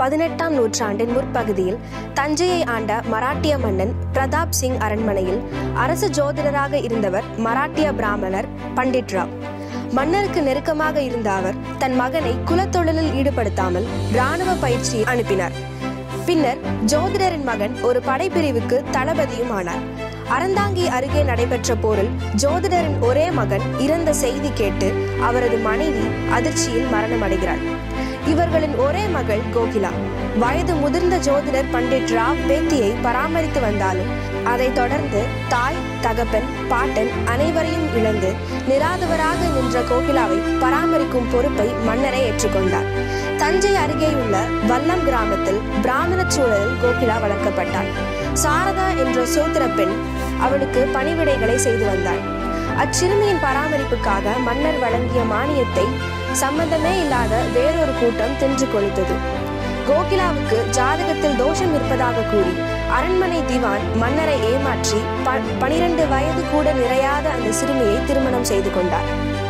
பதினெட்டாம் நூற்றாண்டின் முற்பகுதியில் தஞ்சையை ஆண்ட மராட்டிய மன்னன் பிரதாப் சிங் அரண்மனையில் அரசு ஜோதிடராக இருந்தவர் மராட்டிய பிராமணர் பண்டிட் ராவ் மன்னருக்கு நெருக்கமாக இருந்த அவர் தன் மகனை குலத்தொழிலில் ஈடுபடுத்தாமல் இராணுவ பயிற்சி அனுப்பினார் பின்னர் ஜோதிடரின் மகன் ஒரு படைப்பிரிவுக்கு தளபதியும் ஆனார் அறந்தாங்கி அருகே நடைபெற்ற போரில் ஜோதிடரின் ஒரே மகன் இறந்த செய்தி கேட்டு அவரது மனைவி அதிர்ச்சியில் மரணமடைகிறார் இவர்களின் ஒரே மகள் கோகிலா வயது முதிர்ந்த ஜோதிடர் பண்டிட் ராவ் பேத்தியை பராமரித்து வந்தாலும் அதைத் தொடர்ந்து தாய் தகப்பன் பாட்டன் அனைவரையும் இழந்து நிராதவராக நின்ற கோகிலாவை பராமரிக்கும் பொறுப்பை மன்னரே ஏற்றுக்கொண்டார் தஞ்சை அருகேயுள்ள வல்லம் கிராமத்தில் பிராமணச் சூழலில் கோகிலா வளர்க்கப்பட்டாள் சாரதா என்ற சூத்திர பெண் அவளுக்கு பணிவிடைகளை செய்து வந்தாள் அச்சிறுமியின் பராமரிப்புக்காக மன்னர் வழங்கிய மானியத்தை சம்பந்தமே இல்லாத வேறொரு கூட்டம் தின்று கொளுத்தது கோகிலாவுக்கு ஜாதகத்தில் தோஷம் இருப்பதாக கூறி அரண்மனை திவான் மன்னரை ஏமாற்றி ப பனிரெண்டு வயது கூட நிறையாத அந்த சிறுமியை திருமணம் செய்து கொண்டார்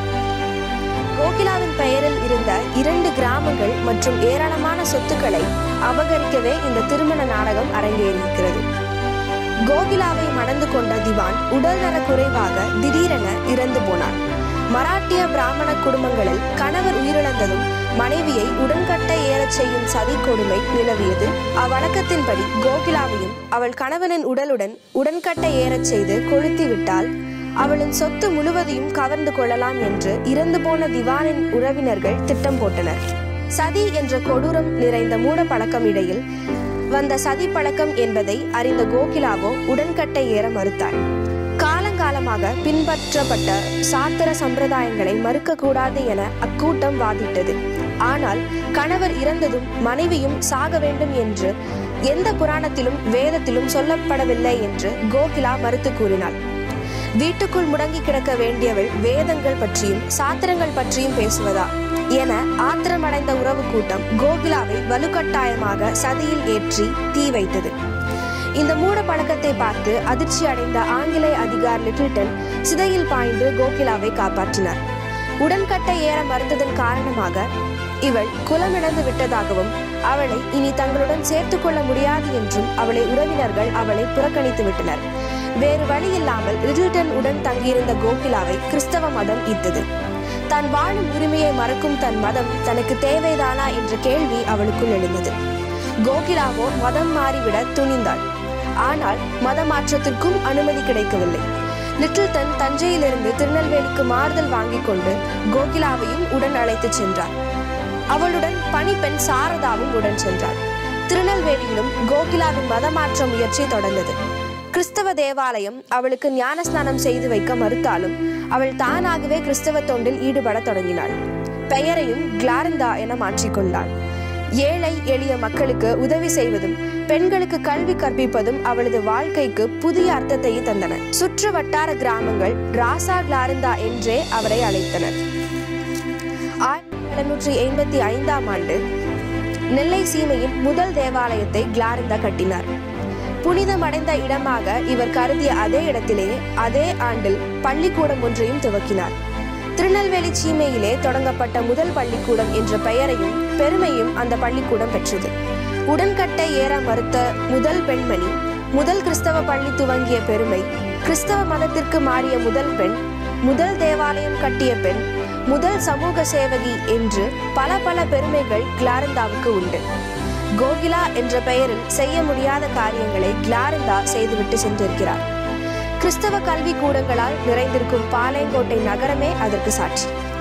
கோகிலாவின் பெயரில் இருந்த இரண்டு கிராமங்கள் மற்றும் ஏராளமான சொத்துக்களை அபகரிக்கவே இந்த திருமண நாடகம் அரங்கேறியிருக்கிறது கோகிலாவை மணந்து கொண்ட திவான் உடல்நல குறைவாக திடீரென இறந்து போனார் மராட்டிய பிராமண குடும்பங்களில் கணவர் உயிரிழந்ததும் மனைவியை உடன்கட்டை ஏறச் செய்யும் சதி கொடுமை நிலவியது அவ்வழக்கத்தின்படி கோகிலாவையும் அவள் கணவனின் உடலுடன் உடன்கட்டை ஏறச் செய்து கொளுத்தி விட்டால் அவளின் சொத்து முழுவதையும் கவர்ந்து கொள்ளலாம் என்று இறந்து போன திவானின் உறவினர்கள் திட்டம் போட்டனர் சதி என்ற கொடூரம் நிறைந்த மூட பழக்கம் இடையில் வந்த சதி பழக்கம் என்பதை அறிந்த கோகிலாவோ உடன்கட்டை ஏற மறுத்தாள் காலங்காலமாக பின்பற்றப்பட்ட சாத்திர சம்பிரதாயங்களை மறுக்கக்கூடாது என அக்கூட்டம் வாதிட்டது ஆனால் கணவர் இறந்ததும் மனைவியும் சாக வேண்டும் என்று எந்த புராணத்திலும் வேதத்திலும் சொல்லப்படவில்லை என்று கோகிலா மறுத்து கூறினாள் வீட்டுக்குள் முடங்கி கிடக்க வேண்டியவள் வேதங்கள் பற்றியும் சாத்திரங்கள் பற்றியும் பேசுவதா என ஆத்திரமடைந்த உறவு கூட்டம் கோகிலாவை வலுக்கட்டாயமாக சதியில் ஏற்றி தீ வைத்தது இந்த மூட பழக்கத்தை பார்த்து அதிர்ச்சி அடைந்த ஆங்கிலேய அதிகார் லிட்டில்டன் சிதையில் பாய்ந்து கோகிலாவை காப்பாற்றினார் உடன்கட்டை ஏற மறுத்ததன் காரணமாக இவள் குலமிழந்து விட்டதாகவும் அவளை இனி தங்களுடன் சேர்த்துக் கொள்ள முடியாது என்றும் அவளை உறவினர்கள் அவளை புறக்கணித்து விட்டனர் வேறு வழி இல்லாமல் லிட்டில்டன் உடன் தங்கியிருந்த கோகிலாவை கிறிஸ்தவ மதம் ஈர்த்தது தான் வாழும் உரிமையை மறக்கும் தன் மதம் தனக்கு தேவைதானா என்ற கேள்வி அவளுக்குள் எழுந்தது கோகிலாவோ மதம் மாறிவிட துணிந்தாள் ஆனால் மத மாற்றத்திற்கும் அனுமதி கிடைக்கவில்லை லிட்டில்டன் தஞ்சையிலிருந்து திருநெல்வேலிக்கு மாறுதல் வாங்கிக் கொண்டு கோகிலாவையும் உடன் அழைத்துச் சென்றார் அவளுடன் பணிப்பெண் சாரதாவும் உடன் சென்றாள் திருநெல்வேலியிலும் கோகிலாவின் மதமாற்ற முயற்சி தொடர்ந்தது கிறிஸ்தவ தேவாலயம் அவளுக்கு ஞானஸ்நானம் செய்து வைக்க மறுத்தாலும் அவள் தானாகவே கிறிஸ்தவ தொண்டில் ஈடுபட தொடங்கினாள் பெயரையும் கிளாரிந்தா என மாற்றிக்கொண்டாள் ஏழை எளிய மக்களுக்கு உதவி செய்வதும் பெண்களுக்கு கல்வி கற்பிப்பதும் அவளது வாழ்க்கைக்கு புதிய அர்த்தத்தை தந்தன சுற்று வட்டார கிராமங்கள் ராசா கிளாரிந்தா என்றே அவரை அழைத்தனர் ஆயிரத்தி எழுநூற்றி ஐம்பத்தி ஐந்தாம் ஆண்டு நெல்லை சீமையின் முதல் தேவாலயத்தை கிளாரிந்தா கட்டினார் புனிதமடைந்த இடமாக இவர் கருதிய அதே இடத்திலே அதே ஆண்டில் பள்ளிக்கூடம் ஒன்றையும் துவக்கினார் திருநெல்வேலி சீமையிலே தொடங்கப்பட்ட முதல் பள்ளிக்கூடம் என்ற பெயரையும் பெருமையும் அந்த பள்ளிக்கூடம் பெற்றது உடன்கட்டை ஏற மறுத்த முதல் பெண்மணி முதல் கிறிஸ்தவ பள்ளி துவங்கிய பெருமை கிறிஸ்தவ மதத்திற்கு மாறிய முதல் பெண் முதல் தேவாலயம் கட்டிய பெண் முதல் சமூக சேவகி என்று பல பல பெருமைகள் கிளாரந்தாவுக்கு உண்டு கோகிலா என்ற பெயரில் செய்ய முடியாத காரியங்களை கிளாரந்தா செய்துவிட்டு சென்றிருக்கிறார் கிறிஸ்தவ கல்வி கூடங்களால் நிறைந்திருக்கும் பாளையங்கோட்டை நகரமே அதற்கு சாட்சி